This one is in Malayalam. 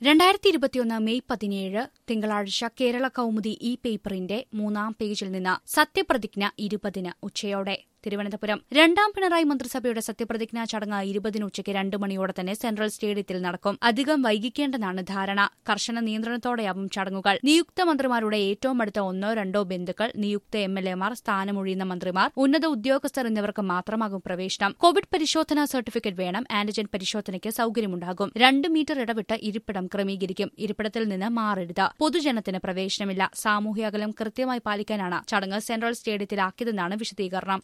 രണ്ടായിരത്തി ഇരുപത്തിയൊന്ന് മെയ് പതിനേഴ് തിങ്കളാഴ്ച കേരള കൗമുദി ഇ പേപ്പറിന്റെ മൂന്നാം പേജിൽ നിന്ന് സത്യപ്രതിജ്ഞ ഇരുപതിന് ഉച്ചയോടെ തിരുവനന്തപുരം രണ്ടാം പിണറായി മന്ത്രിസഭയുടെ സത്യപ്രതിജ്ഞാ ചടങ്ങ് ഇരുപതിന് ഉച്ചയ്ക്ക് രണ്ട് മണിയോടെ തന്നെ സെൻട്രൽ സ്റ്റേഡിയത്തിൽ നടക്കും അധികം വൈകിക്കേണ്ടെന്നാണ് ധാരണ കർശന നിയന്ത്രണത്തോടെയാവും ചടങ്ങുകൾ നിയുക്ത മന്ത്രിമാരുടെ ഏറ്റവും അടുത്ത ഒന്നോ രണ്ടോ ബന്ധുക്കൾ നിയുക്ത എം എൽ എമാർ സ്ഥാനമൊഴിയുന്ന മന്ത്രിമാർ ഉന്നത ഉദ്യോഗസ്ഥർ എന്നിവർക്ക് മാത്രമാകും പ്രവേശനം കോവിഡ് പരിശോധനാ സർട്ടിഫിക്കറ്റ് വേണം ആന്റിജൻ പരിശോധനയ്ക്ക് സൌകര്യമുണ്ടാകും രണ്ട് മീറ്റർ ഇടവിട്ട് ഇരിപ്പിടം ക്രമീകരിക്കും ഇരിപ്പിടത്തിൽ നിന്ന് മാറരുത് പൊതുജനത്തിന് പ്രവേശനമില്ല സാമൂഹ്യ അകലം കൃത്യമായി പാലിക്കാനാണ് ചടങ്ങ് സെൻട്രൽ സ്റ്റേഡിയത്തിലാക്കിയതെന്നാണ് വിശദീകരണം